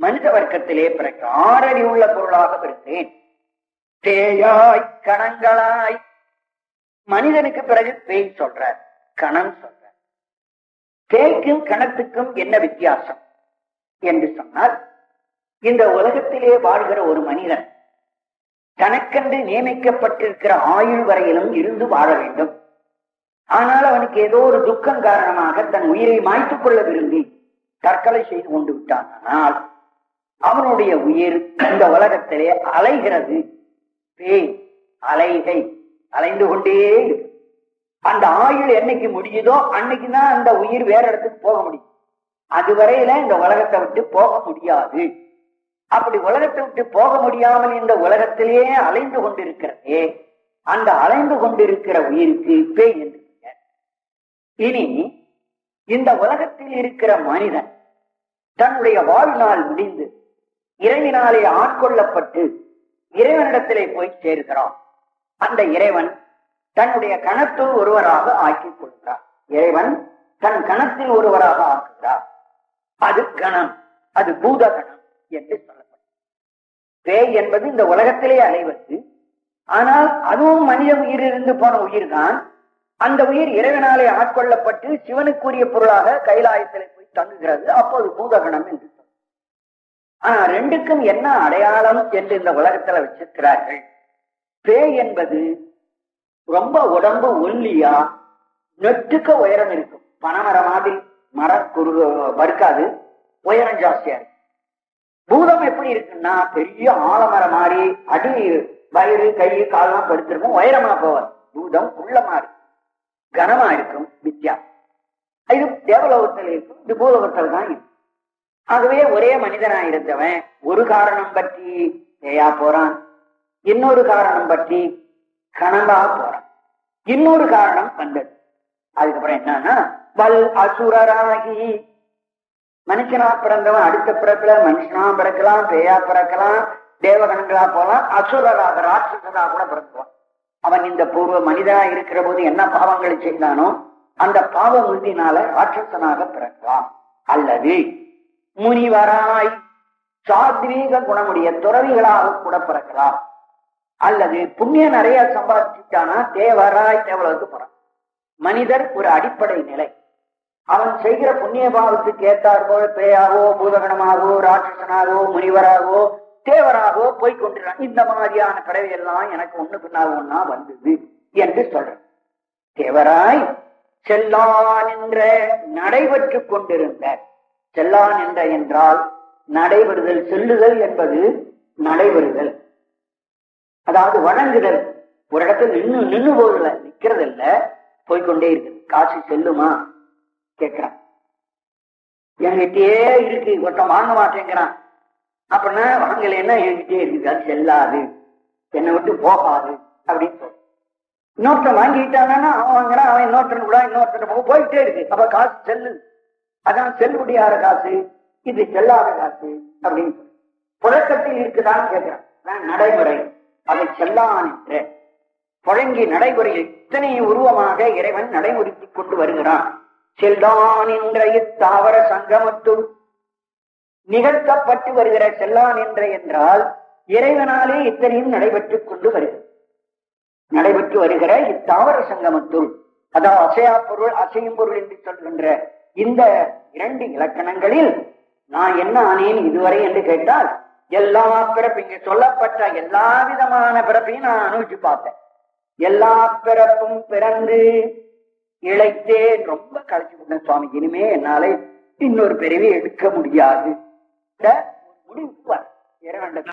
மனித வர்க்கத்திலே பிறக்க ஆறடி உள்ள பொருளாக பிறந்தேன் தேயாய் கணங்களாய் மனிதனுக்கு பிறகு பேய் சொல்ற கணம் சொல்ற பேய்க்கும் கணத்துக்கும் என்ன வித்தியாசம் என்று சொன்னால் இந்த உலகத்திலே வாழ்கிற ஒரு மனிதன் தனக்கென்று நியமிக்கப்பட்டிருக்கிற ஆயுள் வரையிலும் இருந்து வாழ வேண்டும் ஆனால் அவனுக்கு ஏதோ ஒரு துக்கம் காரணமாக தன் உயிரை மாய்த்துக் கொள்ள விரும்பி தற்கொலை செய்து கொண்டு விட்டான் ஆனால் அவனுடைய உயிர் இந்த உலகத்திலே அலைகிறது பேய் அலைகை அலைந்து கொண்டே இருக்கு அந்த ஆயுள் என்னைக்கு முடியுதோ அன்னைக்கு தான் அந்த உயிர் வேற இடத்துக்கு போக முடியும் அதுவரையில இந்த உலகத்தை விட்டு போக முடியாது அப்படி உலகத்தை விட்டு போக முடியாமல் இந்த உலகத்திலேயே அலைந்து கொண்டிருக்கிறதே அந்த அலைந்து கொண்டிருக்கிற உயிருக்கு பேய் என்று பெயர். இனி இந்த உலகத்தில் இருக்கிற மனிதன் தன்னுடைய வாழ்நாள் முடிந்து இறைவினாலே ஆட்கொள்ளப்பட்டு இறைவனிடத்திலே போய் சேர்கிறான் அந்த இறைவன் தன்னுடைய கணத்துள் ஒருவராக ஆக்கிக் கொள்கிறார் இறைவன் தன் கணத்தில் ஒருவராக ஆக்குகிறார் அது கணம் அது பூத கணம் என்று சொல்லப்படும் பேய் என்பது இந்த உலகத்திலே அலைவது ஆனால் அதுவும் மனித உயிர் இருந்து போன உயிர் தான் அந்த உயிர் இறைவனாலே ஆட்கொள்ளப்பட்டு சிவனுக்குரிய பொருளாக கைலாயத்திலே போய் தங்குகிறது அப்போது பூதகணம் என்று சொல்லும் ஆனா ரெண்டுக்கும் என்ன அடையாளம் என்று இந்த உலகத்துல வச்சிருக்கிறார்கள் பேய் என்பது ரொம்ப உடம்பு ஒல்லியா நெட்டுக்க உயரம் இருக்கும் பனைமரம் மாதிரி மரம் குறு வறுக்காது உயரம் ஜாஸ்தியா இருக்கும் பூதம் எப்படி இருக்குன்னா பெரிய ஆலமரம் மாதிரி அடி வயிறு கை காலெல்லாம் படுத்திருக்கும் உயரமா போவார் பூதம் உள்ளமா இருக்கும் கனமா இருக்கும் வித்தியாசம் இது தேவலோகத்தில் இருக்கும் இது பூலோகத்தில் தான் இருக்கும் ஆகவே ஒரே மனிதனா இருந்தவன் ஒரு காரணம் பற்றி ஏயா போறான் இன்னொரு காரணம் பற்றி கனவா போறான் இன்னொரு காரணம் வந்தது அதுக்கப்புறம் என்னன்னா வல் அசுரராகி மனுஷனா பிறந்தவன் அடுத்த பிறப்புல மனுஷனா பிறக்கலாம் பேயா பிறக்கலாம் தேவகணங்களா போலாம் அசுரராக ராட்சசனா கூட பிறக்குவான் அவன் இந்த பூர்வ மனிதனா இருக்கிற போது என்ன பாவங்களை செய்தானோ அந்த பாவ முந்தினால ராட்சசனாக பிறக்கலாம் அல்லது முனிவராய் சாத்வீக குணமுடைய துறவிகளாக கூட பிறக்கலாம் அல்லது புண்ணியம் நிறைய சம்பாதிச்சுட்டானா தேவராய் தேவலோகத்து போறான் மனிதர் ஒரு அடிப்படை நிலை அவன் செய்கிற புண்ணிய பாவத்துக்கு ஏத்தார் போல பேயாகவோ பூதகணமாகவோ ராட்சசனாகவோ முனிவராகவோ தேவராகவோ போய் கொண்டிருக்கான் இந்த மாதிரியான பிறவி எல்லாம் எனக்கு ஒண்ணு பின்னால் ஒன்னா வந்தது என்று சொல்றேன் தேவராய் செல்லான் என்ற நடைபெற்று கொண்டிருந்த செல்லான் என்ற என்றால் நடைபெறுதல் செல்லுதல் என்பது நடைபெறுதல் அதாவது வணங்குதல் ஒரு இடத்துல நின்னு நின்னு போதில்ல நிக்கிறது இல்ல போய்கொண்டே இருக்குது காசு செல்லுமா கேட்கிறான் என்கிட்டயே இருக்கு ஒருத்தன் வாங்க மாட்டேங்கிறான் அப்படின்னா வாங்கலைன்னா என்கிட்டயே இருக்குது அது செல்லாது என்னை விட்டு போகாது அப்படின்னு சொல்லு இன்னொருத்தன் வாங்கிட்டானா அவன் வாங்குறான் அவன் இன்னொருத்தன் கூட இன்னொருத்தன் போக போயிட்டே இருக்கு அப்ப காசு செல்லு அதான் செல்லுபடியார காசு இது செல்லாத காசு அப்படின்னு சொல்லு புழக்கத்தில் இருக்குதான்னு கேட்கிறான் நான் நடைமுறை அதை செல்லான் என்ற புழங்கி நடைமுறையில் இத்தனை உருவமாக இறைவன் நடைமுறைத்துக் கொண்டு வருகிறான் செல்லான் என்ற இத்தாவர சங்கமத்துள் நிகழ்த்தப்பட்டு வருகிற செல்லான் என்ற என்றால் இறைவனாலே இத்தனையும் நடைபெற்றுக் கொண்டு வருகிறது நடைபெற்று வருகிற இத்தாவர சங்கமத்துள் அதாவது அசையா பொருள் அசையும் பொருள் என்று சொல்கின்ற இந்த இரண்டு இலக்கணங்களில் நான் என்ன ஆனேன் இதுவரை என்று கேட்டால் எல்லா பிறப்பு இங்க சொல்லப்பட்ட எல்லா விதமான பிறப்பையும் நான் அனுபவிச்சு பார்த்தேன் எல்லா பிறப்பும் பிறந்து இழைத்தேன் ரொம்ப கழிச்சு விட்டேன் சுவாமி இனிமே என்னால இன்னொரு பிறவி எடுக்க முடியாது இந்த ஒரு முடிவுக்கு வர இறைவன்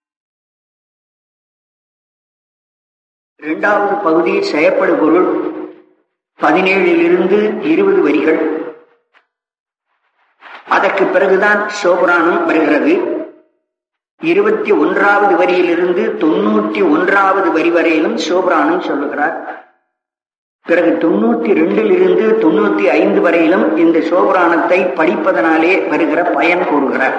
இரண்டாவது பகுதி செயற்படு பொருள் பதினேழிலிருந்து இருபது வரிகள் அதற்கு பிறகுதான் சோபுராணம் வருகிறது இருபத்தி ஒன்றாவது வரியிலிருந்து தொண்ணூற்றி ஒன்றாவது வரி வரையிலும் சோபுராணம் சொல்லுகிறார் பிறகு தொண்ணூத்தி ரெண்டில் இருந்து தொண்ணூத்தி ஐந்து வரையிலும் இந்த சோபுராணத்தை படிப்பதனாலே வருகிற பயன் கூறுகிறார்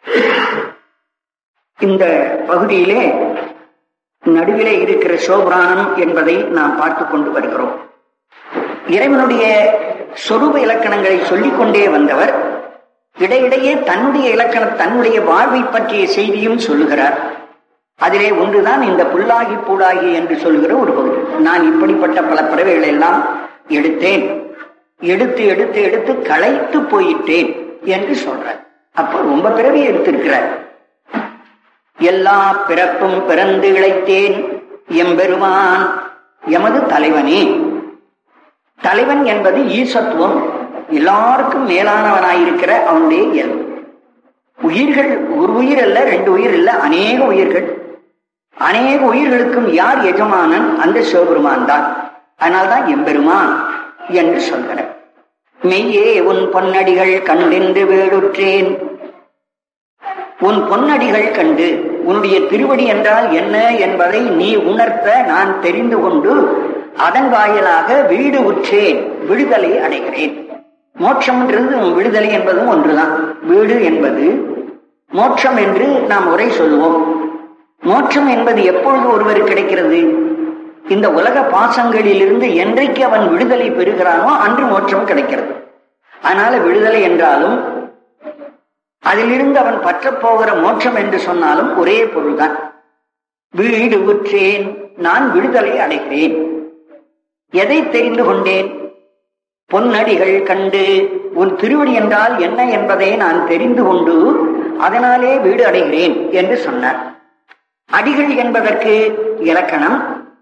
இந்த பகுதியிலே நடுவிலே இருக்கிற சோபுராணம் என்பதை நாம் பார்த்து கொண்டு வருகிறோம் இறைவனுடைய சொரூப இலக்கணங்களை சொல்லிக் கொண்டே வந்தவர் இடையிடையே தன்னுடைய இலக்கணம் தன்னுடைய வாழ்வை பற்றிய செய்தியும் சொல்லுகிறார் அதிலே ஒன்றுதான் இந்த புல்லாகி பூடாகி என்று சொல்கிற ஒரு பகுதி நான் இப்படிப்பட்ட பல பிறவைகளை எல்லாம் எடுத்தேன் எடுத்து எடுத்து எடுத்து களைத்து போயிட்டேன் என்று சொல்றார் அப்ப ரொம்ப பிறவி எடுத்திருக்கிறார் எல்லா பிறப்பும் பிறந்து இழைத்தேன் எம்பெருமான் எமது தலைவனே தலைவன் என்பது ஈசத்துவம் எல்லாருக்கும் மேலானவனாயிருக்கிற அவனுடைய இயல்பு உயிர்கள் ஒரு உயிர் அல்ல ரெண்டு உயிர் இல்ல அநேக உயிர்கள் அநேக உயிர்களுக்கும் யார் எஜமானன் அந்த சிவபெருமான் தான் அதனால்தான் எம்பெருமான் என்று சொல்கிறார் மெய்யே உன் பொன்னடிகள் கண்டென்று வேடுற்றேன் உன் பொன்னடிகள் கண்டு உன்னுடைய திருவடி என்றால் என்ன என்பதை நீ உணர்த்த நான் தெரிந்து கொண்டு அதன் வாயிலாக வீடு உற்றேன் விடுதலை அடைகிறேன் மோட்சம்ன்றது விடுதலை என்பதும் ஒன்றுதான் வீடு என்பது மோட்சம் என்று நாம் உரை சொல்லுவோம் மோட்சம் என்பது எப்பொழுது ஒருவர் கிடைக்கிறது இந்த உலக பாசங்களிலிருந்து என்றைக்கு அவன் விடுதலை பெறுகிறானோ அன்று மோட்சம் கிடைக்கிறது அதனால விடுதலை என்றாலும் அதிலிருந்து அவன் பற்றப் போகிற மோட்சம் என்று சொன்னாலும் ஒரே பொருள்தான் வீடு உற்றேன் நான் விடுதலை அடைகிறேன் எதை தெரிந்து கொண்டேன் பொன்னடிகள் கண்டு உன் திருவடி என்றால் என்ன என்பதை நான் தெரிந்து கொண்டு அதனாலே வீடு அடைகிறேன் என்று சொன்னார் அடிகள் என்பதற்கு இலக்கணம்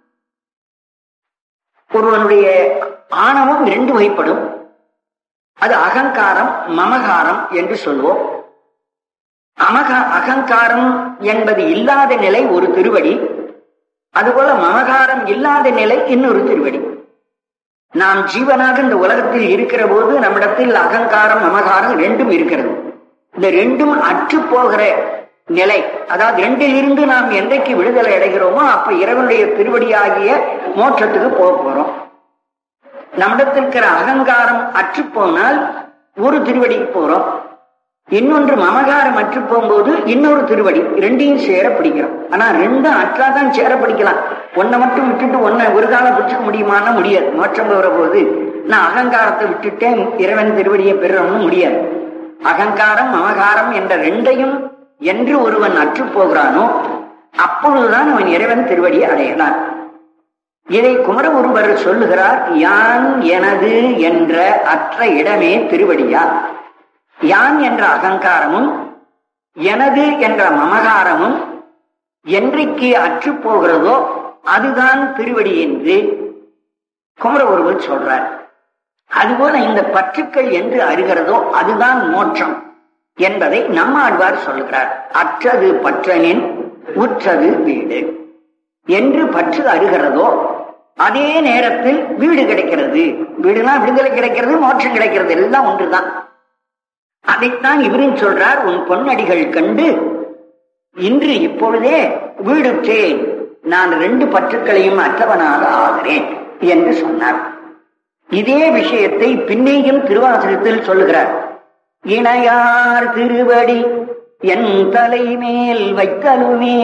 ஒருவனுடைய ஆணவம் இரண்டு வகைப்படும் அது அகங்காரம் மமகாரம் என்று சொல்வோம் அமக அகங்காரம் என்பது இல்லாத நிலை ஒரு திருவடி அதுபோல மமகாரம் இல்லாத நிலை இன்னொரு திருவடி நாம் ஜீவனாக இந்த உலகத்தில் இருக்கிற போது நம்மிடத்தில் அகங்காரம் மமகாரம் ரெண்டும் இருக்கிறது இந்த ரெண்டும் அற்று போகிற நிலை அதாவது ரெண்டிலிருந்து நாம் என்றைக்கு விடுதலை அடைகிறோமோ அப்ப இறைவனுடைய திருவடியாகிய மோட்சத்துக்கு போக போறோம் நம்மிடத்தில் இருக்கிற அகங்காரம் அற்று போனால் ஒரு திருவடிக்கு போறோம் இன்னொன்று மமகாரம் அற்று போகும்போது இன்னொரு திருவடி ரெண்டையும் சேர பிடிக்கிறோம் ஆனா ரெண்டும் அற்றாதான் சேர பிடிக்கலாம் ஒன்னை மட்டும் விட்டுட்டு ஒன்னை ஒரு காலம் பிடிச்சிக்க முடியுமான்னா முடியாது மோட்சம் போகிற போது நான் அகங்காரத்தை விட்டுட்டேன் இறைவன் திருவடியை பெறணும்னு முடியாது அகங்காரம் மமகாரம் என்ற ரெண்டையும் என்று ஒருவன் அற்று போகிறானோ அப்பொழுதுதான் அவன் இறைவன் திருவடியை அடையலாம் இதை குமர ஒருவர் சொல்லுகிறார் யான் எனது என்ற அற்ற இடமே திருவடியா யான் என்ற அகங்காரமும் எனது என்ற மமகாரமும் என்றைக்கு அற்று போகிறதோ அதுதான் திருவடி என்று குமர ஒருவர் சொல்றார் அதுபோல இந்த பற்றுக்கள் என்று அறிகிறதோ அதுதான் மோட்சம் என்பதை நம்மாழ்வார் சொல்கிறார் அற்றது பற்றனின் உற்றது வீடு என்று பற்று அருகிறதோ அதே நேரத்தில் வீடு கிடைக்கிறது வீடுனா விடுதலை கிடைக்கிறது மோட்சம் கிடைக்கிறது எல்லாம் ஒன்றுதான் அதைத்தான் இவரும் சொல்றார் உன் பொன்னடிகள் கண்டு இன்று இப்பொழுதே வீடுற்றேன் நான் ரெண்டு பற்றுக்களையும் அற்றவனாக ஆகிறேன் என்று சொன்னார் இதே விஷயத்தை பின்னேயும் திருவாசகத்தில் சொல்லுகிறார் இணையார் திருவடி என் தலைமேல் வைத்தலுமே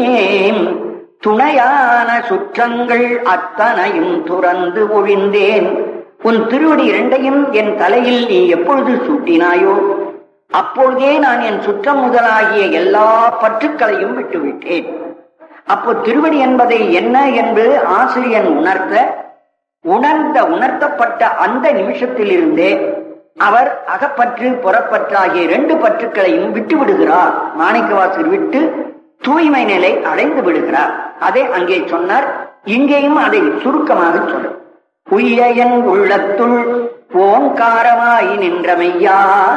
துணையான சுற்றங்கள் அத்தனையும் துறந்து ஒழிந்தேன் உன் திருவடி இரண்டையும் என் தலையில் நீ எப்பொழுது சூட்டினாயோ அப்பொழுதே நான் என் சுற்றம் முதலாகிய எல்லா பற்றுக்களையும் விட்டுவிட்டேன் அப்போ திருவடி என்பதை என்ன என்று ஆசிரியன் உணர்த்த உணர்ந்த உணர்த்தப்பட்ட அந்த நிமிஷத்திலிருந்தே அவர் அகப்பற்று புறப்பற்று ஆகிய இரண்டு பற்றுக்களையும் விட்டு விடுகிறார் மாணிக்கவாசர் விட்டு தூய்மை நிலை அடைந்து விடுகிறார் அதை அங்கே சொன்னார் இங்கேயும் அதை சுருக்கமாக சொல்லும் உய்யன் உள்ளத்துள் ஓங்காரமாய் நின்ற மெய்யா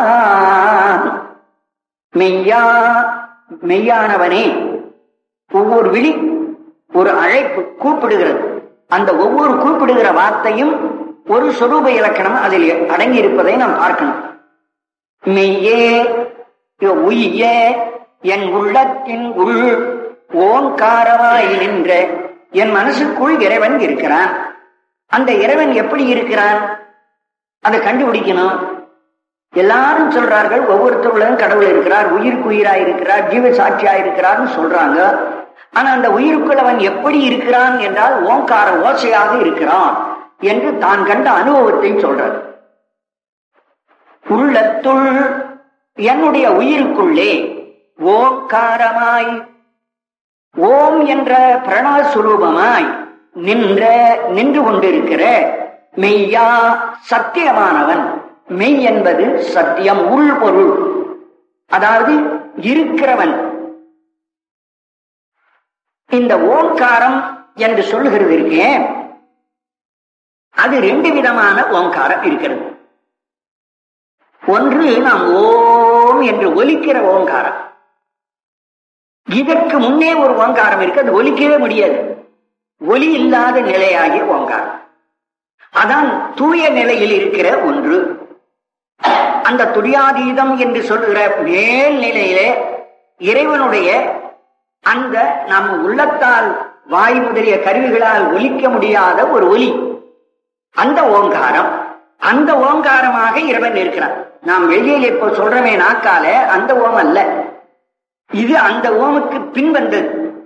மெய்யா மெய்யானவனே ஒவ்வொரு விழி ஒரு அழைப்பு கூப்பிடுகிறது அந்த ஒவ்வொரு கூப்பிடுகிற வார்த்தையும் ஒரு சொரூப இலக்கணம் அதில் அடங்கி இருப்பதை நாம் பார்க்கணும் மெய்யே உய்ய என் உள்ளத்தின் உள் ஓங்காரமாய் நின்ற என் மனசுக்குள் இறைவன் இருக்கிறான் அந்த இறைவன் எப்படி இருக்கிறான் அதை கண்டுபிடிக்கணும் எல்லாரும் சொல்றார்கள் ஒவ்வொருத்தருடன் கடவுள் இருக்கிறார் உயிருக்கு உயிரா இருக்கிறார் ஜீவ சாட்சியா இருக்கிறார்னு சொல்றாங்க ஆனா அந்த உயிருக்குள் அவன் எப்படி இருக்கிறான் என்றால் ஓங்கார ஓசையாக இருக்கிறான் என்று தான் கண்ட அனுபவத்தை சொல்றார் உள்ளத்துள் என்னுடைய உயிருக்குள்ளே ஓங்காரமாய் ஓம் என்ற பிரணவஸ்வரூபமாய் நின்ற நின்று கொண்டிருக்கிற மெய்யா சத்தியமானவன் மெய் என்பது சத்தியம் உள்பொருள் அதாவது இருக்கிறவன் இந்த ஓங்காரம் என்று சொல்லுகிறது இருக்கேன் அது ரெண்டு விதமான ஓங்காரம் இருக்கிறது ஒன்று நாம் ஓம் என்று ஒலிக்கிற ஓங்காரம் இதற்கு முன்னே ஒரு ஓங்காரம் இருக்கு அது ஒலிக்கவே முடியாது ஒலி இல்லாத நிலையாகிய ஓங்காரம் அதான் தூய நிலையில் இருக்கிற ஒன்று அந்த துரியாதீதம் என்று சொல்லுகிற மேல் நிலையிலே இறைவனுடைய அந்த நம் உள்ளத்தால் வாய் முதலிய கருவிகளால் ஒலிக்க முடியாத ஒரு ஒலி அந்த ஓங்காரம் அந்த ஓங்காரமாக இறைவன் இருக்கிறான் நாம் வெளியில் இப்போ சொல்றமே நாக்கால அந்த ஓம் அல்ல இது அந்த ஓமுக்கு பின் வந்தது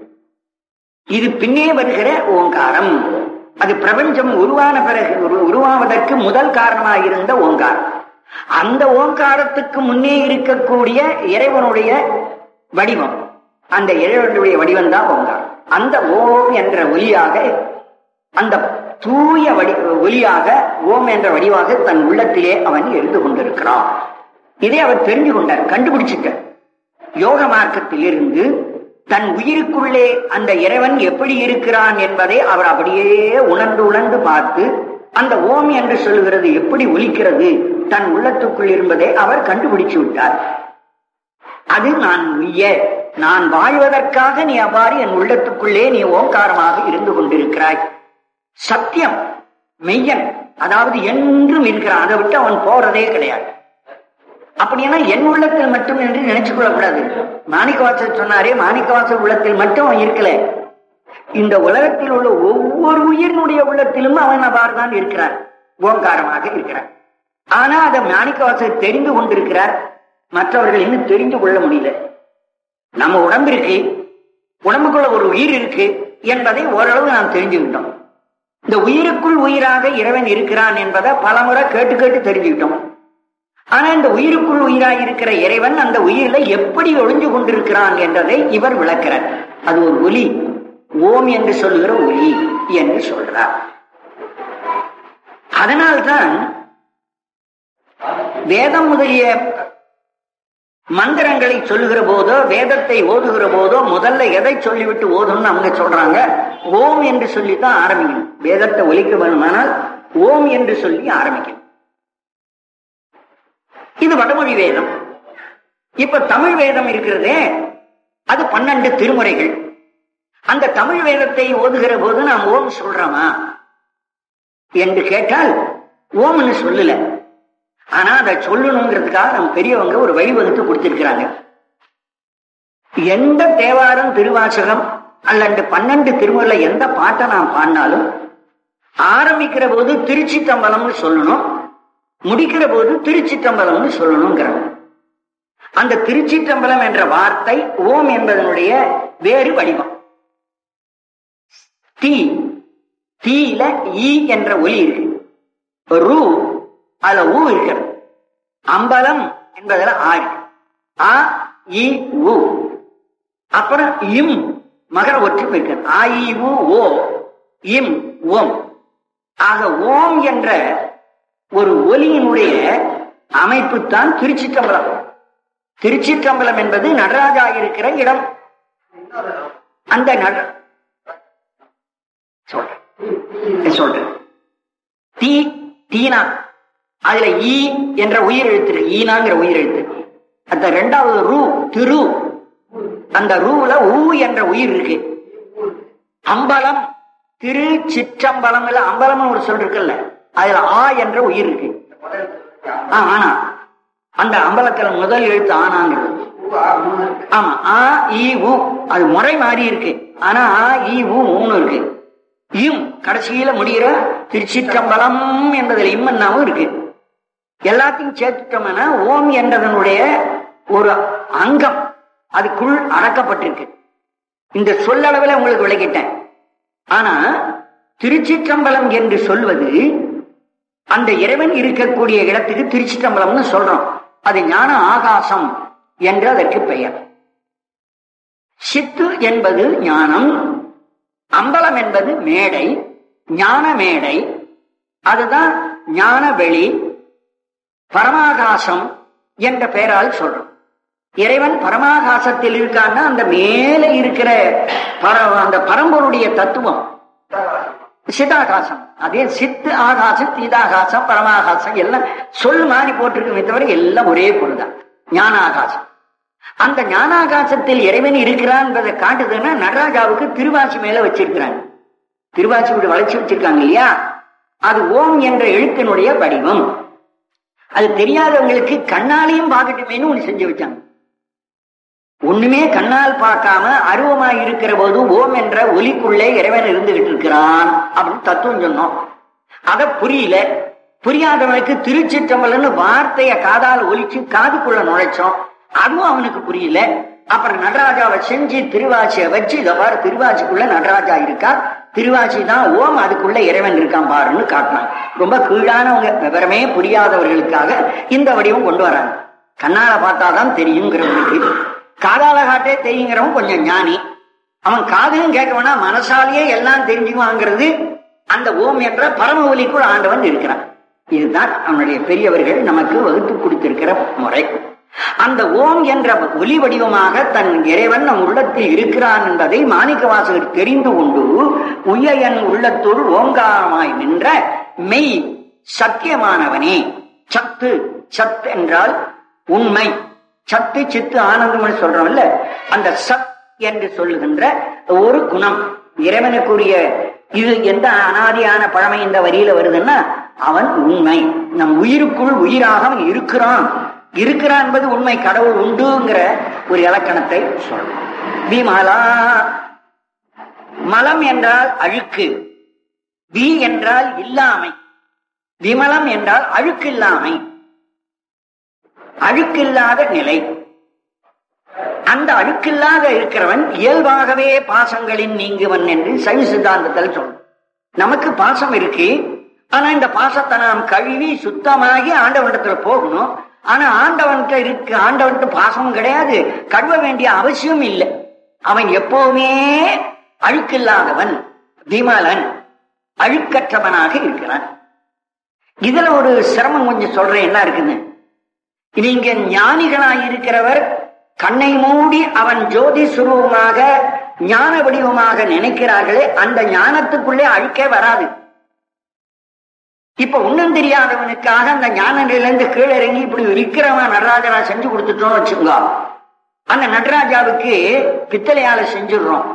இது பின்னே வருகிற ஓங்காரம் அது பிரபஞ்சம் உருவான பிறகு உரு- உருவாவதற்கு முதல் காரணமாக இருந்த ஓங்காரம் அந்த ஓங்காரத்துக்கு முன்னே இருக்கக்கூடிய இறைவனுடைய வடிவம் அந்த இறைவனுடைய வடிவம் தான் ஓங்காரம் அந்த ஓம் என்ற ஒலியாக அந்த தூய வடி ஒலியாக ஓம் என்ற வடிவாக தன் உள்ளத்திலே அவன் இருந்து கொண்டிருக்கிறான் இதை அவர் தெரிஞ்சு கொண்டார் கண்டுபிடிச்சிட்டார் யோக மார்க்கத்தில் இருந்து தன் உயிருக்குள்ளே அந்த இறைவன் எப்படி இருக்கிறான் என்பதை அவர் அப்படியே உணர்ந்து உணர்ந்து பார்த்து அந்த ஓம் என்று சொல்லுகிறது எப்படி ஒலிக்கிறது தன் உள்ளத்துக்குள் இருப்பதை அவர் கண்டுபிடிச்சு விட்டார் அது நான் உய்ய நான் வாழ்வதற்காக நீ அவ்வாறு என் உள்ளத்துக்குள்ளே நீ ஓங்காரமாக இருந்து கொண்டிருக்கிறாய் சத்தியம் மெய்யன் அதாவது என்றும் இருக்கிறான் அதை விட்டு அவன் போறதே கிடையாது அப்படின்னா என் உள்ளத்தில் மட்டும் என்று நினைச்சுக் கொள்ளக்கூடாது மாணிக்கவாசர் சொன்னாரே மாணிக்கவாசர் உள்ளத்தில் மட்டும் அவன் இருக்கல இந்த உலகத்தில் உள்ள ஒவ்வொரு உயிரினுடைய உள்ளத்திலும் அவன் அவ்வாறு தான் இருக்கிறார் ஓங்காரமாக இருக்கிறார் ஆனா அதை மாணிக்கவாசர் தெரிந்து கொண்டிருக்கிறார் மற்றவர்கள் இன்னும் தெரிந்து கொள்ள முடியல நம்ம உடம்பு இருக்கு உடம்புக்குள்ள ஒரு உயிர் இருக்கு என்பதை ஓரளவு நாம் தெரிஞ்சுக்கிட்டோம் இந்த உயிருக்குள் உயிராக இறைவன் இருக்கிறான் என்பதை பலமுறை கேட்டு கேட்டு தெரிஞ்சுக்கிட்டோம் ஆனா இந்த உயிருக்குள் உயிராய் இருக்கிற இறைவன் அந்த உயிரில எப்படி ஒளிஞ்சு கொண்டிருக்கிறான் என்றதை இவர் விளக்கிறார் அது ஒரு ஒலி ஓம் என்று சொல்லுகிற ஒலி என்று சொல்றார் அதனால்தான் வேதம் முதலிய மந்திரங்களை சொல்லுகிற போதோ வேதத்தை ஓதுகிற போதோ முதல்ல எதை சொல்லிவிட்டு ஓதும்னு அவங்க சொல்றாங்க ஓம் என்று சொல்லித்தான் ஆரம்பிக்கணும் வேதத்தை ஒலிக்க வேணுமானால் ஓம் என்று சொல்லி ஆரம்பிக்கணும் இது வடமொழி வேதம் இப்ப தமிழ் வேதம் இருக்கிறதே அது பன்னெண்டு திருமுறைகள் அந்த தமிழ் வேதத்தை ஓதுகிற போது நாம் ஓம் சொல்றோமா என்று கேட்டால் ஓம்னு சொல்லல ஆனா அதை சொல்லணுங்கிறதுக்காக நம்ம பெரியவங்க ஒரு வழிவகுத்து கொடுத்திருக்கிறாங்க எந்த தேவாரம் திருவாசகம் அல்லது பன்னெண்டு திருமுறையில எந்த பாட்டை நாம் பாடினாலும் ஆரம்பிக்கிற போது திருச்சித்தம்பலம்னு சொல்லணும் முடிக்கிற போது திருச்சிற்றம்பலம்னு சொல்லணுங்கிறாங்க அந்த திருச்சிற்றம்பலம் என்ற வார்த்தை ஓம் என்பதனுடைய வேறு வடிவம் தீ தீல ஈ என்ற ஒலி இருக்கு ரூ அதுல ஊ இருக்கிறது அம்பலம் என்பதுல ஆ இருக்கு ஆ இ உ அப்புறம் இம் மகர ஒற்றுமை இருக்கிறது ஆ இ உ ஓ இம் ஓம் ஆக ஓம் என்ற ஒரு ஒலியினுடைய அமைப்பு தான் திருச்சிற்றம்பலம் திருச்சிற்றம்பலம் என்பது நடராஜா இருக்கிற இடம் அந்த நட சொல்றேன் சொல்றேன் தீ தீனா அதுல ஈ என்ற உயிர் எழுத்து இருக்கு. ஈனாங்கிற உயிர் எழுத்து அந்த ரெண்டாவது ரூ திரு அந்த ரூல ஊ என்ற உயிர் இருக்கு அம்பலம் திரு சிற்றம்பலம் இல்ல அம்பலம் ஒரு சொல் இருக்குல்ல அதுல ஆ என்ற உயிர் இருக்கு ஆ, ஆனா அந்த அம்பலத்துல முதல் எழுத்து ஆனாங்கிறது ஆமா ஆ இ உ அது முறை மாறி இருக்கு ஆனா ஆ இ உ மூணு இருக்கு இம் கடைசியில முடிகிற திருச்சிற்றம்பலம் என்பதில் இம்மன்னாவும் இருக்கு எல்லாத்தையும் சேர்த்துட்டோம்னா ஓம் என்றதனுடைய ஒரு அங்கம் அதுக்குள் அடக்கப்பட்டிருக்கு இந்த சொல்லளவில் உங்களுக்கு விளக்கிட்டேன் ஆனா திருச்சிற்றம்பலம் என்று சொல்வது அந்த இறைவன் இருக்கக்கூடிய இடத்துக்கு திருச்சிற்றம்பலம்னு சொல்றோம் அது ஞான ஆகாசம் என்று அதற்கு பெயர் சித்து என்பது ஞானம் அம்பலம் என்பது மேடை ஞான மேடை அதுதான் ஞான வெளி பரமாகாசம் என்ற பெயரால் சொல்றோம் இறைவன் பரமாகாசத்தில் இருக்கான்னா அந்த மேலே இருக்கிற பர அந்த பரம்பொருடைய தத்துவம் சிதாகாசம் அதே சித்து ஆகாசம் தீதாகாசம் பரமாகாசம் எல்லாம் சொல் மாறி போட்டிருக்குமே தவிர எல்லாம் ஒரே பொருள்தான் ஞானாகாசம் அந்த ஞானாகாசத்தில் இறைவன் இருக்கிறான் என்பதை காட்டுதுன்னா நடராஜாவுக்கு திருவாசி மேல வச்சிருக்கிறாங்க திருவாசி வீடு வளைச்சு வச்சிருக்காங்க இல்லையா அது ஓம் என்ற எழுத்தினுடைய வடிவம் அது தெரியாதவங்களுக்கு கண்ணாலையும் பார்க்கட்டுமேனு ஒண்ணு செஞ்சு வச்சாங்க ஒண்ணுமே கண்ணால் பார்க்காம அருவமா இருக்கிற போது ஓம் என்ற ஒலிக்குள்ளே இறைவன் இருந்துகிட்டு இருக்கிறான் அப்படின்னு தத்துவம் சொன்னோம் அத புரியல புரியாதவனுக்கு திருச்சிற்றம்பலன்னு வார்த்தைய காதால் ஒலிச்சு காதுக்குள்ள நுழைச்சோம் அதுவும் அவனுக்கு புரியல அப்புறம் நடராஜாவை செஞ்சு திருவாச்சியை வச்சு இதை பாரு திருவாச்சிக்குள்ள நடராஜா இருக்கா திருவாச்சி தான் ஓம் அதுக்குள்ள இறைவன் இருக்கான் பாருன்னு காட்டினாங்க ரொம்ப கீழானவங்க விவரமே புரியாதவர்களுக்காக இந்த வடிவம் கொண்டு வராங்க கண்ணால பார்த்தாதான் தெரியுங்கிறவனுக்கு காதால காட்டே தெரியுங்கிறவன் கொஞ்சம் ஞானி அவன் காதையும் கேட்கவனா மனசாலேயே எல்லாம் தெரிஞ்சுக்குவாங்கிறது அந்த ஓம் என்ற பரம ஒலிக்குள் ஆண்டவன் இருக்கிறான் இதுதான் அவனுடைய பெரியவர்கள் நமக்கு வகுத்து கொடுத்திருக்கிற முறை அந்த ஓம் என்ற ஒலி வடிவமாக தன் இறைவன் நம் உள்ளத்தில் இருக்கிறான் என்பதை மாணிக்க வாசகர் தெரிந்து கொண்டு உயன் உள்ளத்துள் ஓங்காரமாய் நின்ற மெய் சத்தியமானவனே சத்து சத் என்றால் உண்மை சத்து சித்து ஆனந்தம் சொல்றோம்ல அந்த சத் என்று சொல்லுகின்ற ஒரு குணம் இறைவனுக்குரிய இது எந்த அனாதியான பழமை இந்த வரியில வருதுன்னா அவன் உண்மை நம் உயிருக்குள் உயிராக அவன் இருக்கிறான் இருக்கிறான் என்பது உண்மை கடவுள் உண்டுங்கிற ஒரு இலக்கணத்தை சொல்றோம் விமலா மலம் என்றால் அழுக்கு வி என்றால் இல்லாமை விமலம் என்றால் அழுக்கில்லாமை அழுக்கில்லாத நிலை அந்த அழுக்கில்லாத இருக்கிறவன் இயல்பாகவே பாசங்களின் நீங்குவன் என்று சைவ சித்தாந்தத்தில் சொல்லும் நமக்கு பாசம் இருக்கு ஆனா இந்த பாசத்தை நாம் கழுவி சுத்தமாகி ஆண்டவனிடத்துல போகணும் ஆனா ஆண்டவன்கிட்ட இருக்கு ஆண்டவன்கிட்ட பாசமும் கிடையாது கழுவ வேண்டிய அவசியம் இல்லை அவன் எப்பவுமே அழுக்கில்லாதவன் விமலன் அழுக்கற்றவனாக இருக்கிறான் இதுல ஒரு சிரமம் கொஞ்சம் சொல்றேன் என்ன இருக்குன்னு நீங்க ஞானிகளாய் இருக்கிறவர் கண்ணை மூடி அவன் ஜோதி சுரூபமாக ஞான வடிவமாக நினைக்கிறார்களே அந்த ஞானத்துக்குள்ளே அழுக்கே வராது இப்ப ஒண்ணும் தெரியாதவனுக்காக அந்த ஞான நிலையிலிருந்து கீழே இறங்கி இப்படி விக்கிரம நடராஜரா செஞ்சு கொடுத்துட்டோம்னு வச்சுக்கோங்க அந்த நடராஜாவுக்கு பித்தளையால செஞ்சிடுறோம்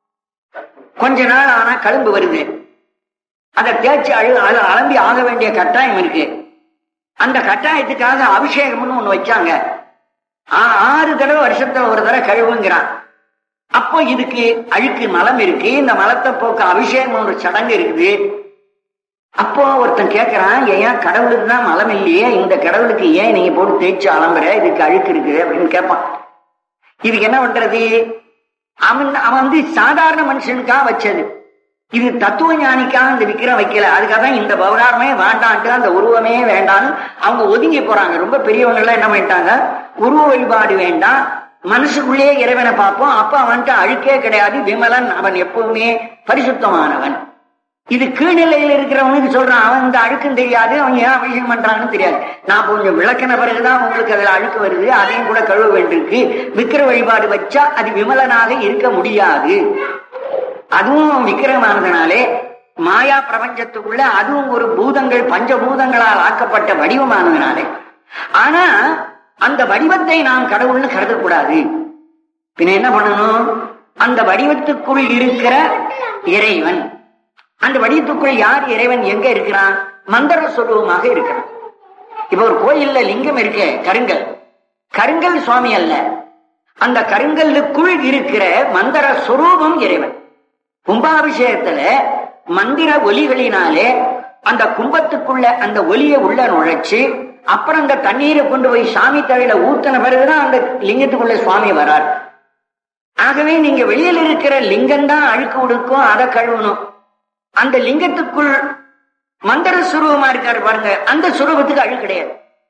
கொஞ்ச நாள் ஆனா கழும்பு வருது அதை தேய்ச்சி அழு அழு- அலம்பி ஆக வேண்டிய கட்டாயம் இருக்கு அந்த கட்டாயத்துக்காக அபிஷேகம்னு ஒண்ணு வச்சாங்க ஆ- ஆறு தடவை வருஷத்துல ஒரு தடவை கழுவுங்கிறான் அப்போ இதுக்கு அழுக்கு மலம் இருக்கு இந்த மலத்தை போக்க அபிஷேகம் ஒரு சடங்கு இருக்குது அப்போ ஒருத்தன் கேட்கறான் ஏன் கடவுளுக்கு தான் மலம் இல்லையே இந்த கடவுளுக்கு ஏன் நீங்க போட்டு தேய்ச்சி அலம்புற இதுக்கு அழுக்கு இருக்குது அப்படின்னு கேட்பான் இதுக்கு என்ன பண்றது அவன் அவன் வந்து சாதாரண மனுஷனுக்காக வச்சது இது தத்துவ ஞானிக்காக இந்த விக்கிரம் வைக்கல அதுக்காக தான் இந்த பவராரமே வேண்டான்ட்டு அந்த உருவமே வேண்டான்னு அவங்க ஒதுங்கி போறாங்க ரொம்ப பெரியவங்க எல்லாம் என்ன பண்ணிட்டாங்க உருவ வழிபாடு வேண்டாம் மனசுக்குள்ளேயே இறைவனை பார்ப்போம் அப்ப அவன்கிட்ட அழுக்கே கிடையாது விமலன் அவன் எப்பவுமே பரிசுத்தமானவன் இது கீழ்நிலையில் இருக்கிறவனுக்கு சொல்றான் அவன் இந்த அழுக்கும் தெரியாது அவன் ஏன் அபிஷேகம் பண்றாங்கன்னு தெரியாது நான் கொஞ்சம் விளக்கின பிறகுதான் உங்களுக்கு அதுல அழுக்கு வருது அதையும் கூட கழுவ வேண்டியிருக்கு விக்கிர வழிபாடு வச்சா அது விமலனாக இருக்க முடியாது அதுவும் விக்கிரமானதுனாலே மாயா பிரபஞ்சத்துக்குள்ள அதுவும் ஒரு பூதங்கள் பஞ்சபூதங்களால் ஆக்கப்பட்ட வடிவமானதுனாலே ஆனா அந்த வடிவத்தை நாம் கடவுள்னு கருதக்கூடாது பின்ன என்ன பண்ணணும் அந்த வடிவத்துக்குள் இருக்கிற இறைவன் அந்த வடிவத்துக்குள் யார் இறைவன் எங்க இருக்கிறான் மந்திர சுரூபமாக இருக்கிறான் இப்ப ஒரு கோயில்ல லிங்கம் இருக்கு கருங்கல் கருங்கல் சுவாமி அல்ல அந்த கருங்கல்லுக்குள் இருக்கிற மந்திர சுரூபம் இறைவன் கும்பாபிஷேகத்துல மந்திர ஒலிகளினாலே அந்த கும்பத்துக்குள்ள அந்த ஒலியை உள்ள நுழைச்சு அப்புறம் அந்த தண்ணீரை கொண்டு போய் சாமி தலையில ஊத்தின பிறகுதான் அந்த லிங்கத்துக்குள்ள சுவாமி வரார் ஆகவே நீங்க வெளியில இருக்கிற லிங்கம் தான் அழுக்கு உடுக்கும் அதை கழுவணும் அந்த லிங்கத்துக்குள் மந்திர சுரூபமா இருக்காரு பாருங்க அந்த சுரூபத்துக்கு அழுக்கு கிடையாது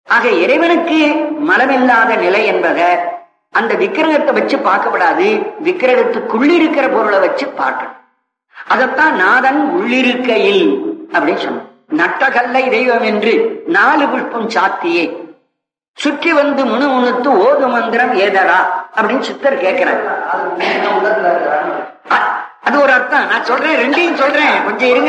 ஆக இறைவனுக்கு மலமில்லாத நிலை என்பதை அந்த விக்கிரகத்தை வச்சு பார்க்கப்படாது விக்கிரகத்துக்குள்ளிருக்கிற பொருளை வச்சு பார்க்கணும் அதைத்தான் நாதன் உள்ளிருக்கையில் அப்படின்னு சொன்னான் நட்டகல்லை தெய்வம் என்று நாலு புஷ்பம் சாத்தியே சுற்றி வந்து முணு முணுத்து ஓது மந்திரம் ஏதடா அப்படின்னு சித்தர் கேட்கிறார் அ- அது ஒரு அர்த்தம் நான் சொல்றேன் ரெண்டையும் சொல்றேன் கொஞ்சம் இருங்க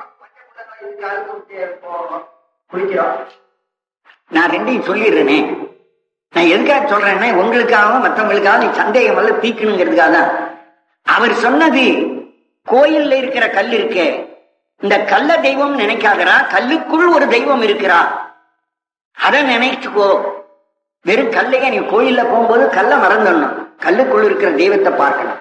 நான் ரெண்டையும் சொல்லிடுறேனே நான் எதுக்காக சொல்றேன்னா உங்களுக்காகவும் மற்றவங்களுக்காக நீ சந்தேகம் எல்லாம் தீக்கணுங்கிறதுக்காக தான் அவர் சொன்னது கோயில்ல இருக்கிற கல் இருக்கே இந்த கல்ல தெய்வம் நினைக்காதரா கல்லுக்குள் ஒரு தெய்வம் இருக்கிறா அதை நினைச்சுக்கோ வெறும் கல்லையே நீ கோயில்ல போகும்போது கல்லை மறந்துடணும் கல்லுக்குள் இருக்கிற தெய்வத்தை பார்க்கணும்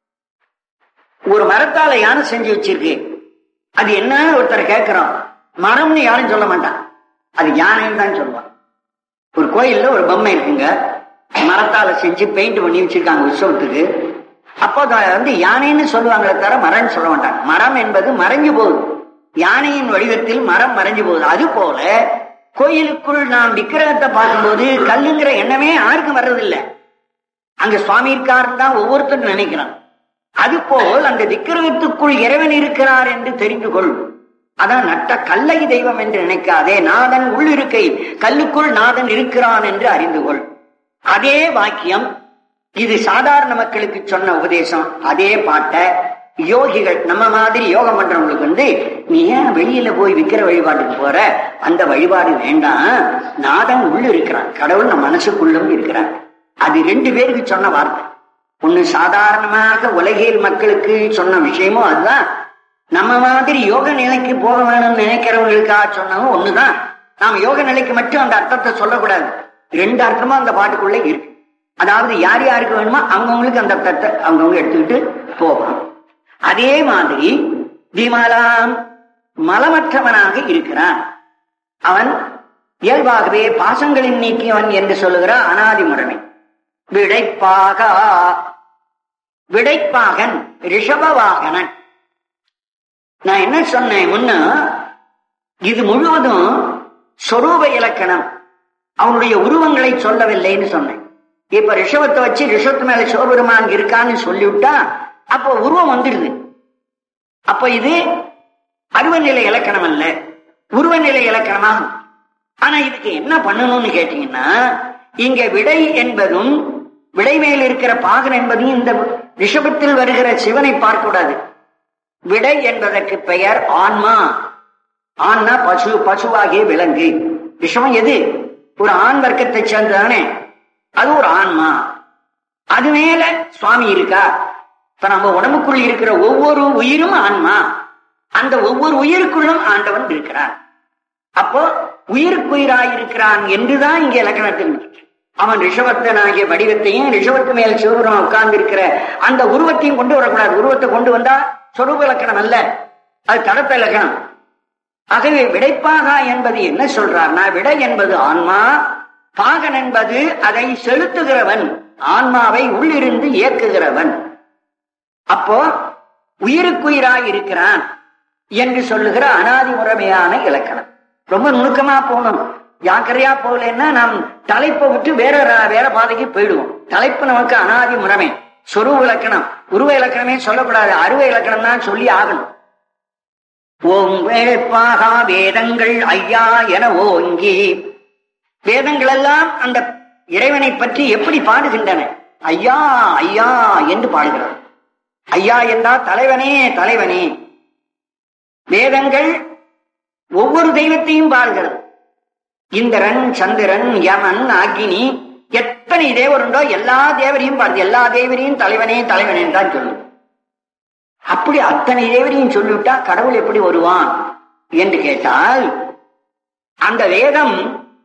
ஒரு மரத்தால யானை செஞ்சு வச்சிருக்கு அது என்னன்னு ஒருத்தர் கேட்கிறோம் மரம்னு யாரும் சொல்ல மாட்டான் அது யானைன்னு தான் சொல்லுவான் ஒரு கோயில்ல ஒரு பொம்மை இருக்குங்க மரத்தால செஞ்சு பெயிண்ட் பண்ணி வச்சிருக்காங்க உற்சவத்துக்கு அப்போ அதை வந்து யானைன்னு சொல்லுவாங்களே தவிர மரம்னு சொல்ல மாட்டாங்க மரம் என்பது மறைஞ்சு போகுது யானையின் வடிவத்தில் மரம் மறைஞ்சு போகுது அது போல கோயிலுக்குள் நாம் விக்கிரகத்தை பார்க்கும்போது கல்லுங்கிற எண்ணமே யாருக்கும் வர்றதில்லை அங்க சுவாமி இருக்காருன்னு தான் ஒவ்வொருத்தரும் நினைக்கிறான் அதுபோல் அந்த விக்கிரகத்துக்குள் இறைவன் இருக்கிறார் என்று தெரிந்து கொள் அதான் நட்ட கல்லை தெய்வம் என்று நினைக்காதே நாதன் உள்ளிருக்கை கல்லுக்குள் நாதன் இருக்கிறான் என்று அறிந்து கொள் அதே வாக்கியம் இது சாதாரண மக்களுக்கு சொன்ன உபதேசம் அதே பாட்டை யோகிகள் நம்ம மாதிரி யோகம் பண்றவங்களுக்கு வந்து நீ ஏன் வெளியில போய் விக்கிர வழிபாட்டுக்கு போற அந்த வழிபாடு வேண்டாம் நாதன் உள்ள இருக்கிறான் கடவுள் நம்ம மனசுக்குள்ளும் இருக்கிறான் அது ரெண்டு பேருக்கு சொன்ன வார்த்தை ஒண்ணு சாதாரணமாக உலகியல் மக்களுக்கு சொன்ன விஷயமும் அதுதான் நம்ம மாதிரி யோக நிலைக்கு போக வேணும்னு நினைக்கிறவங்களுக்காக சொன்னதும் ஒண்ணுதான் நாம் யோக நிலைக்கு மட்டும் அந்த அர்த்தத்தை சொல்லக்கூடாது ரெண்டு அர்த்தமும் அந்த பாட்டுக்குள்ள இருக்கு அதாவது யார் யாருக்கு வேணுமோ அவங்கவுங்களுக்கு அந்த அர்த்தத்தை அவங்கவுங்க எடுத்துக்கிட்டு போகணும் அதே மாதிரி விமலாம் மலமற்றவனாக இருக்கிறான் அவன் இயல்பாகவே பாசங்களின் நீக்கியவன் என்று சொல்லுகிற அனாதி முறைமை விடைப்பாகா விடைப்பாகன் ரிஷபவாகனன் நான் என்ன சொன்னேன் முன்ன இது முழுவதும் சொரூப இலக்கணம் அவனுடைய உருவங்களை சொல்லவில்லைன்னு சொன்னேன் இப்ப ரிஷபத்தை வச்சு ரிஷபத்து மேல சிவபெருமான் இருக்கான்னு சொல்லிவிட்டா அப்போ உருவம் வந்துடுது அப்ப இது அருவநிலை இலக்கணம் அல்ல உருவநிலை இலக்கணமாகும் ஆனா இதுக்கு என்ன பண்ணணும்னு கேட்டீங்கன்னா இங்க விடை என்பதும் விடை மேல் இருக்கிற பாகன் என்பதையும் இந்த ரிஷபத்தில் வருகிற சிவனை பார்க்க கூடாது விடை என்பதற்கு பெயர் ஆன்மா ஆன்மா பசு பசுவாகிய விலங்கு விஷமம் எது ஒரு ஆண் வர்க்கத்தை சேர்ந்ததானே அது ஒரு ஆன்மா அது மேல சுவாமி இருக்கா இப்ப நம்ம உடம்புக்குள் இருக்கிற ஒவ்வொரு உயிரும் ஆன்மா அந்த ஒவ்வொரு உயிருக்குள்ளும் ஆண்டவன் இருக்கிறான் அப்போ உயிருக்குயிராய் இருக்கிறான் என்றுதான் இங்க இலக்கணத்தில் இருக்கு. அவன் ரிஷபத்தனாகிய வடிவத்தையும் ரிஷபத்து மேல் சிவபுரம் உட்கார்ந்து இருக்கிற அந்த உருவத்தையும் கொண்டு வரக்கூடாது உருவத்தை கொண்டு வந்தா சொரூப இலக்கணம் அல்ல அது தடப்ப இலக்கணம் ஆகவே விடைப்பாகா என்பது என்ன சொல்றார்னா விடை என்பது ஆன்மா பாகன் என்பது அதை செலுத்துகிறவன் ஆன்மாவை உள்ளிருந்து இயக்குகிறவன் அப்போ உயிருக்குயிராய் இருக்கிறான் என்று சொல்லுகிற அனாதி முறைமையான இலக்கணம் ரொம்ப நுணுக்கமா போகணும் ஜாக்கிரதையா போகலன்னா நாம் தலைப்பை விட்டு வேற ர- வேற பாதைக்கு போயிடுவோம் தலைப்பு நமக்கு அனாதி முறைமை சொருவ இலக்கணம் உருவ இலக்கணமே சொல்லக்கூடாது அருவ இலக்கணம் தான் சொல்லி ஆகணும் ஓம் வேப்பாகா வேதங்கள் ஐயா என ஓங்கி வேதங்கள் எல்லாம் அந்த இறைவனை பற்றி எப்படி பாடுகின்றன ஐயா ஐயா என்று பாடுகிறது ஐயா என்றால் தலைவனே தலைவனே வேதங்கள் ஒவ்வொரு தெய்வத்தையும் பாடுகிறது இந்திரன் சந்திரன் யமன் அக்னி எத்தனை தேவர் உண்டோ எல்லா தேவரையும் பாடுது எல்லா தேவரையும் தலைவனே தலைவனே தான் சொல்லும் அப்படி அத்தனை தேவரையும் சொல்லிவிட்டா கடவுள் எப்படி வருவான் என்று கேட்டால் அந்த வேதம்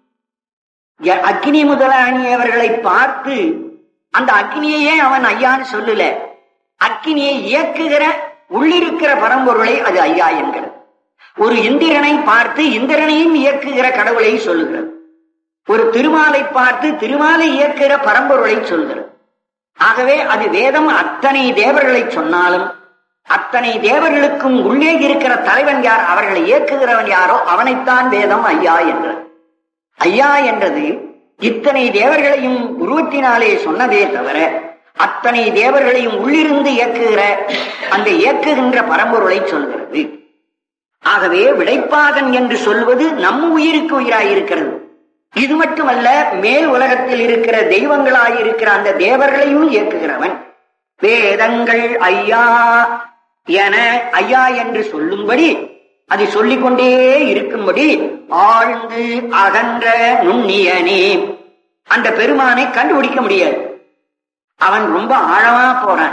ய- அக்னி முதலானியவர்களை பார்த்து அந்த அக்னியையே அவன் ஐயான்னு சொல்லல அக்னியை இயக்குகிற உள்ளிருக்கிற பரம்பொருளை அது ஐயா என்கிறது ஒரு இந்திரனை பார்த்து இந்திரனையும் இயக்குகிற கடவுளை சொல்லுகிறது ஒரு திருமாலை பார்த்து திருமாலை இயக்குகிற பரம்பொருளை சொல்கிறது ஆகவே அது வேதம் அத்தனை தேவர்களை சொன்னாலும் அத்தனை தேவர்களுக்கும் உள்ளே இருக்கிற தலைவன் யார் அவர்களை இயக்குகிறவன் யாரோ அவனைத்தான் வேதம் ஐயா என்கிறது ஐயா என்றது இத்தனை தேவர்களையும் உருவத்தினாலே சொன்னதே தவிர அத்தனை தேவர்களையும் உள்ளிருந்து இயக்குகிற அந்த இயக்குகின்ற பரம்பொருளை சொல்கிறது ஆகவே விடைப்பாகன் என்று சொல்வது நம் உயிருக்கு உயிராயிருக்கிறது இது மட்டுமல்ல மேல் உலகத்தில் இருக்கிற தெய்வங்களாயிருக்கிற அந்த தேவர்களையும் இயக்குகிறவன் வேதங்கள் ஐயா என ஐயா என்று சொல்லும்படி அது சொல்லிக்கொண்டே இருக்கும்படி ஆழ்ந்து அகன்ற நுண்ணியனே அந்த பெருமானை கண்டுபிடிக்க முடியாது அவன் ரொம்ப ஆழமா போறான்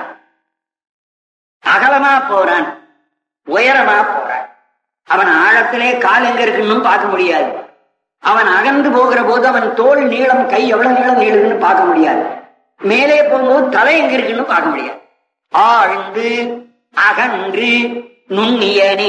அகலமா போறான் உயரமா போறான் அவன் ஆழத்திலே கால் எங்க இருக்குன்னு பார்க்க முடியாது அவன் அகன்று போகிற போது அவன் தோல் நீளம் கை எவ்வளவு நீளம் நீளுதுன்னு பார்க்க முடியாது மேலே போகும்போது தலை எங்க இருக்குன்னு பார்க்க முடியாது ஆழ்ந்து அகன்று நுண்ணியனே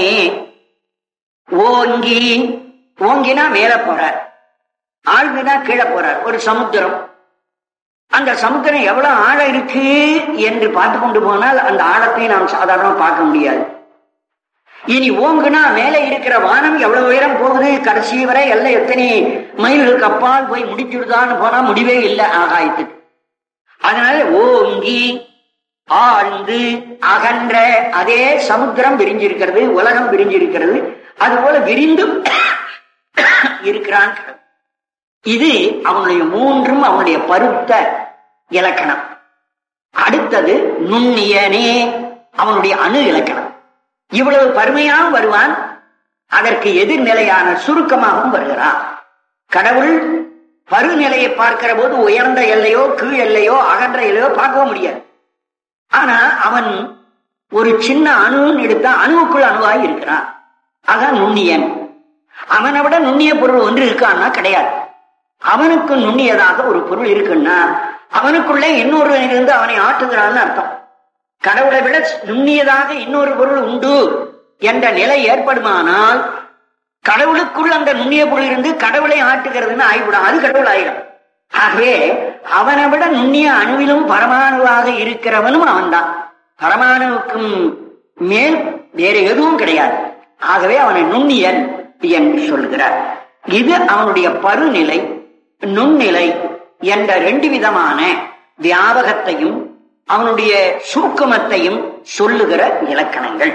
ஓங்கி ஓங்கினா மேல போறார் ஆழ்ந்துனா கீழே போறார் ஒரு சமுத்திரம் அந்த சமுத்திரம் எவ்வளவு ஆழம் இருக்கு என்று பார்த்து கொண்டு போனால் அந்த ஆழத்தை நாம் சாதாரணமா பார்க்க முடியாது இனி ஓங்குனா மேலே இருக்கிற வானம் எவ்வளவு உயரம் போகுது கடைசி வரை எல்லாம் எத்தனை மைல்களுக்கு அப்பால் போய் முடிச்சுடுதான்னு போனா முடிவே இல்லை ஆகாயத்துக்கு அதனால ஓங்கி ஆழ்ந்து அகன்ற அதே சமுத்திரம் விரிஞ்சிருக்கிறது உலகம் விரிஞ்சிருக்கிறது அது போல விரிந்து இருக்கிறான் இது அவனுடைய மூன்றும் அவனுடைய பருத்த இலக்கணம் அடுத்தது நுண்ணியனே அவனுடைய அணு இலக்கணம் இவ்வளவு பருமையாகவும் வருவான் அதற்கு எதிர்நிலையான சுருக்கமாகவும் வருகிறான் கடவுள் பருநிலையை பார்க்கிற போது உயர்ந்த எல்லையோ கீழ் எல்லையோ அகன்ற எல்லையோ பார்க்கவும் முடியாது ஆனா அவன் ஒரு சின்ன அணுன்னு எடுத்தா அணுவுக்குள் அணுவாய் இருக்கிறான் அதான் நுண்ணியன் அவனை விட நுண்ணிய பொருள் ஒன்று இருக்கான்னா கிடையாது அவனுக்கு நுண்ணியதாக ஒரு பொருள் இருக்குன்னா அவனுக்குள்ளே இன்னொரு இருந்து அவனை ஆட்டுகிறான்னு அர்த்தம் கடவுளை விட நுண்ணியதாக இன்னொரு பொருள் உண்டு என்ற நிலை ஏற்படுமானால் கடவுளுக்குள் அந்த நுண்ணிய பொருள் இருந்து கடவுளை ஆட்டுகிறதுன்னு ஆகிவிடும் அது கடவுள் ஆயிடும் ஆகவே அவனை விட நுண்ணிய அணுவிலும் பரமாணுவாக இருக்கிறவனும் அவன்தான் பரமாணுவுக்கும் மேல் வேற எதுவும் கிடையாது ஆகவே அவனை நுண்ணியன் என்று சொல்கிறார் இது அவனுடைய பருநிலை நுண்ணிலை என்ற ரெண்டு விதமான வியாபகத்தையும் அவனுடைய சுருக்கமத்தையும் சொல்லுகிற இலக்கணங்கள்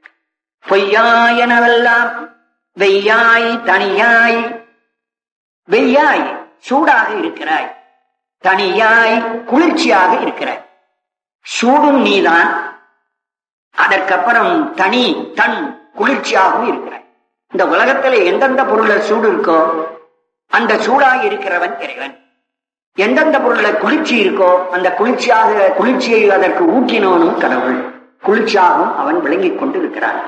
பொய்யாயனவெல்லாம் வெய்யாய் தனியாய் வெய்யாய் சூடாக இருக்கிறாய் தனியாய் குளிர்ச்சியாக இருக்கிறாய் சூடும் நீதான் அதற்கப்புறம் தனி தன் குளிர்ச்சியாகவும் இருக்கிறாய் இந்த உலகத்துல எந்தெந்த பொருள்ல சூடு இருக்கோ அந்த சூடாக இருக்கிறவன் இறைவன் எந்தெந்த பொருள்ல குளிர்ச்சி இருக்கோ அந்த குளிர்ச்சியாக குளிர்ச்சியை அதற்கு ஊக்கினவனும் கடவுள் குளிர்ச்சியாகவும் அவன் விளங்கிக் கொண்டு இருக்கிறான்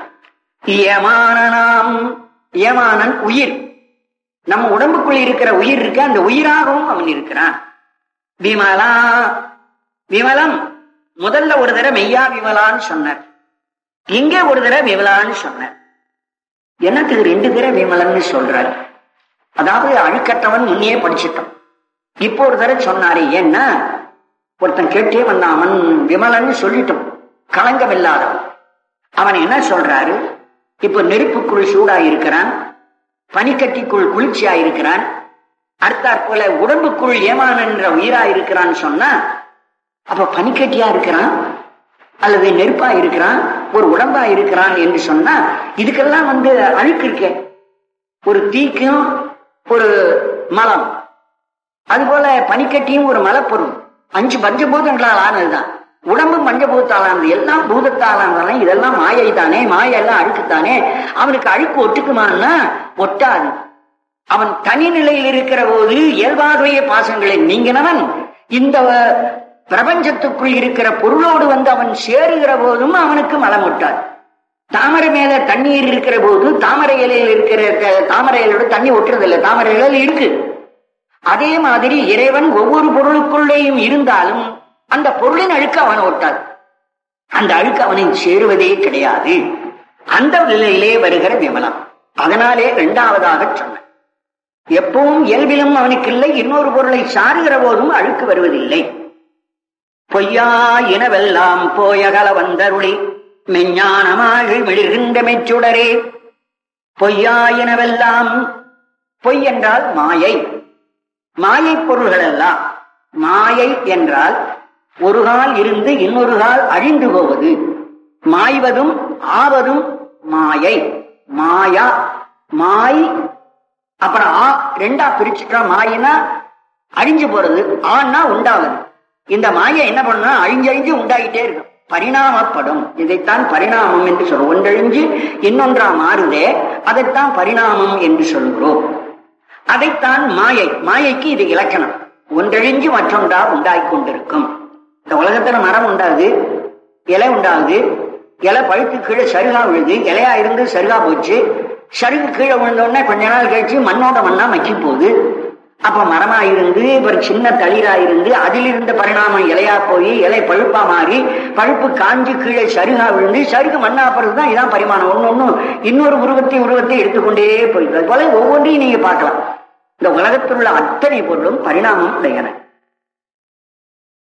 ஏமானனாம் ஏமானன் உயிர் நம்ம உடம்புக்குள் இருக்கிற உயிர் இருக்க அந்த உயிராகவும் அவன் இருக்கிறான் விமலா விமலம் முதல்ல ஒரு தடவை மெய்யா விமலான்னு சொன்னார் இங்கே ஒரு தடவை விமலான்னு சொன்னார் என்னத்துக்கு ரெண்டு தடவை விமலன்னு சொல்றார் அதாவது அழுக்கற்றவன் முன்னே படிச்சிட்டான் இப்போ ஒரு தடவை சொன்னாரு ஏன்னா ஒருத்தன் கேட்டே வந்தான் அவன் விமலன்னு சொல்லிட்டோம் களங்கம் இல்லாதவன் அவன் என்ன சொல்றாரு இப்ப நெருப்புக்குள் சூடா இருக்கிறான் பனிக்கட்டிக்குள் குளிர்ச்சியா இருக்கிறான் அடுத்தாற் போல உடம்புக்குள் ஏமான் என்ற உயிரா இருக்கிறான்னு சொன்னா அப்ப பனிக்கட்டியா இருக்கிறான் அல்லது நெருப்பா இருக்கிறான் ஒரு உடம்பா இருக்கிறான் என்று சொன்னா இதுக்கெல்லாம் வந்து அழுக்கு இருக்க ஒரு தீக்கும் ஒரு மலம் அதுபோல பனிக்கட்டியும் ஒரு மலப்பொருள் அஞ்சு பஞ்சபூதங்களால் ஆனதுதான் உடம்பு பஞ்சபூத்தாலானது எல்லாம் பூதத்தாலானதெல்லாம் இதெல்லாம் மாயை தானே மாயை எல்லாம் அழுக்குத்தானே அவனுக்கு அழுக்கு ஒட்டுக்குமான்னா ஒட்டாது அவன் தனி நிலையில் இருக்கிற போது இயல்பாகவே பாசங்களை நீங்கினவன் இந்த பிரபஞ்சத்துக்குள் இருக்கிற பொருளோடு வந்து அவன் சேருகிற போதும் அவனுக்கு மலம் ஒட்டாது தாமரை மேல தண்ணீர் இருக்கிற போது தாமரை இலையில் இருக்கிற தாமரை இலையோட தண்ணி ஒட்டுறதில்லை தாமரை இலையில் இருக்கு அதே மாதிரி இறைவன் ஒவ்வொரு பொருளுக்குள்ளேயும் இருந்தாலும் அந்த பொருளின் அழுக்கு அவனை ஒட்டாது அந்த அழுக்கு அவனை சேருவதே கிடையாது அந்த நிலையிலே வருகிற விமலம் அதனாலே இரண்டாவதாக சொன்ன எப்பவும் இயல்பிலும் அவனுக்கு இல்லை இன்னொரு பொருளை சாருகிற போதும் அழுக்கு வருவதில்லை பொய்யா இனவெல்லாம் போயகல வந்தருளி மெஞ்ஞானமாக மிளிர்கின்ற மெச்சுடரே பொய்யா இனவெல்லாம் பொய் என்றால் மாயை மாயை பொருள்கள் எல்லாம் மாயை என்றால் ஒரு கால் இருந்து இன்னொரு கால் அழிந்து போவது மாய்வதும் ஆவதும் மாயை மாயா மாய் அப்புறம் ஆ ரெண்டா பிரிச்சுட்டா மாயினா அழிஞ்சு போறது ஆன்னா உண்டாகுது இந்த மாயை என்ன பண்ணா அழிஞ்சழிஞ்சு உண்டாகிட்டே இருக்கும் பரிணாமப்படும் இதைத்தான் பரிணாமம் என்று சொல்றோம் ஒன்றழிஞ்சு இன்னொன்றா மாறுதே அதைத்தான் பரிணாமம் என்று சொல்கிறோம் அதைத்தான் மாயை மாயைக்கு இது இலக்கணம் ஒன்றழிஞ்சு மற்றொன்றா உண்டாகி கொண்டிருக்கும் இந்த உலகத்துல மரம் உண்டாகுது இலை உண்டாகுது இலை பழுத்து கீழே சருகா விழுது இலையா இருந்து சருகா போச்சு சருகு கீழே விழுந்த உடனே கொஞ்ச நாள் கழிச்சு மண்ணோட மண்ணா மக்கி போகுது அப்ப மரமா இருந்து ஒரு சின்ன தளிரா இருந்து அதிலிருந்த பரிணாமம் இலையா போய் இலை பழுப்பா மாறி பழுப்பு காஞ்சு கீழே சருகா விழுந்து சருகு மண்ணா தான் இதான் பரிமாணம் ஒண்ணு ஒண்ணு இன்னொரு உருவத்தை உருவத்தை எடுத்துக்கொண்டே போயிருக்கு அது போல ஒவ்வொன்றையும் நீங்க பார்க்கலாம் இந்த உலகத்தில் உள்ள அத்தனை பொருளும் பரிணாமம் உடையன